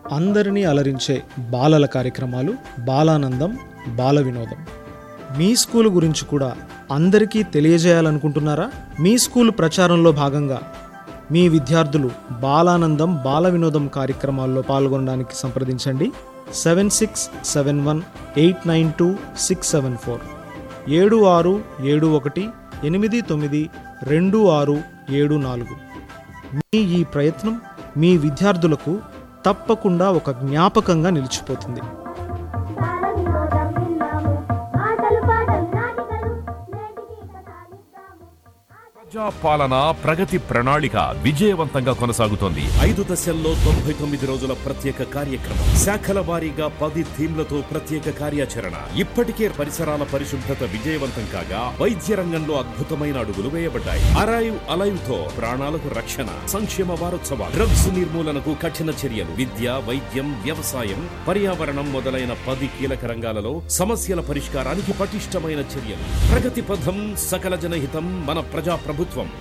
అందరినీ అలరించే బాలల కార్యక్రమాలు బాలానందం బాల వినోదం మీ స్కూల్ గురించి కూడా అందరికీ తెలియజేయాలనుకుంటున్నారా మీ స్కూల్ ప్రచారంలో భాగంగా మీ విద్యార్థులు బాలానందం బాల వినోదం కార్యక్రమాల్లో పాల్గొనడానికి సంప్రదించండి seven six seven one eight nine two six seven four ఏడు ఆరు ఏడు ఒకటి ఎనిమిది తొమ్మిది రెండు ఆరు ఏడు నాలుగు మీ ఈ ప్రయత్నం మీ విద్యార్థులకు తప్పకుండా ఒక జ్ఞాపకంగా నిలిచిపోతుంది బాల వినోదం విన్నాము ఆటలు పాటలు నాటికలు నేటికి కథ ఇద్దాము ప్రజా పాలన ప్రగతి ప్రణాళిక విజయవంతంగా కొనసాగుతోంది ఐదు దశల్లో తొంభై తొమ్మిది రోజుల ప్రత్యేక కార్యక్రమం శాఖల వారీగా పది థీమ్లతో ప్రత్యేక కార్యాచరణ ఇప్పటికే పరిసరాల పరిశుభ్రత విజయవంతం కాగా వైద్య రంగంలో అద్భుతమైన అడుగులు వేయబడ్డాయి అరైవ్ అలైవ్ తో ప్రాణాలకు రక్షణ సంక్షేమ వారోత్సవాలు డ్రగ్స్ నిర్మూలనకు కఠిన చర్యలు విద్య వైద్యం వ్యవసాయం పర్యావరణం మొదలైన పది కీలక రంగాలలో సమస్యల పరిష్కారానికి పటిష్టమైన చర్యలు ప్రగతి పథం సకల జనహితం మన ప్రజా ప్రభుత్వం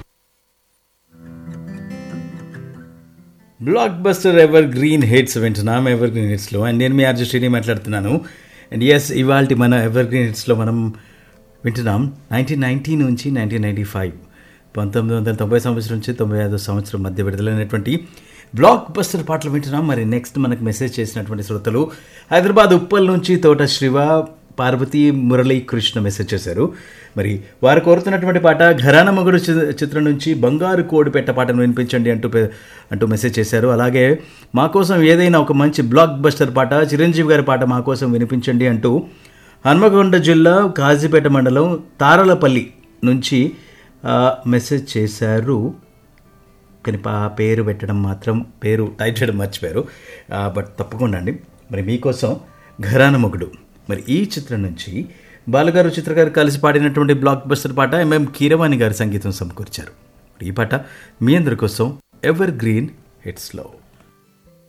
blockbuster evergreen hits వింటున్నాం ఎవర్ గ్రీన్ హిట్స్లో అండ్ నేను మీ ఆర్జీ శ్రీని మాట్లాడుతున్నాను అండ్ ఎస్ ఇవాళ మన ఎవర్ గ్రీన్ హిట్స్లో మనం వింటున్నాం నైన్టీన్ నైన్టీ నుంచి నైన్టీన్ నైంటీ ఫైవ్ పంతొమ్మిది వందల తొంభై సంవత్సరం నుంచి తొంభై ఐదో సంవత్సరం మధ్య విడుదలైనటువంటి బ్లాక్ బస్టర్ పాటలు వింటున్నాం మరి నెక్స్ట్ మనకు మెసేజ్ చేసినటువంటి శ్రోతలు హైదరాబాద్ ఉప్పల్ నుంచి తోట శివ పార్వతి మురళీ కృష్ణ మెసేజ్ చేశారు మరి వారు కోరుతున్నటువంటి పాట ఘరాన మగుడు చి- చిత్రం నుంచి బంగారు కోడి పెట్ట పాటను వినిపించండి అంటూ పె- అంటూ మెసేజ్ చేశారు అలాగే మా కోసం ఏదైనా ఒక మంచి బ్లాక్ బస్టర్ పాట చిరంజీవి గారి పాట మా కోసం వినిపించండి అంటూ హన్మకొండ జిల్లా కాజీపేట మండలం తారలపల్లి నుంచి ఆ, మెసేజ్ చేశారు కానీ పా పేరు పెట్టడం మాత్రం పేరు టైప్ చేయడం మర్చిపోయారు ఆ, బట్ తప్పకుండా అండి మరి మీకోసం ఘరాన మొగుడు మరి ఈ చిత్రం నుంచి బాలుగారు చిత్రగారు కలిసి పాడినటువంటి బ్లాక్ బస్టర్ పాట ఎంఎం కీరవాణి గారి సంగీతం సమకూర్చారు మరి ఈ పాట మీ అందరి కోసం ఎవర్ గ్రీన్ హిట్స్లో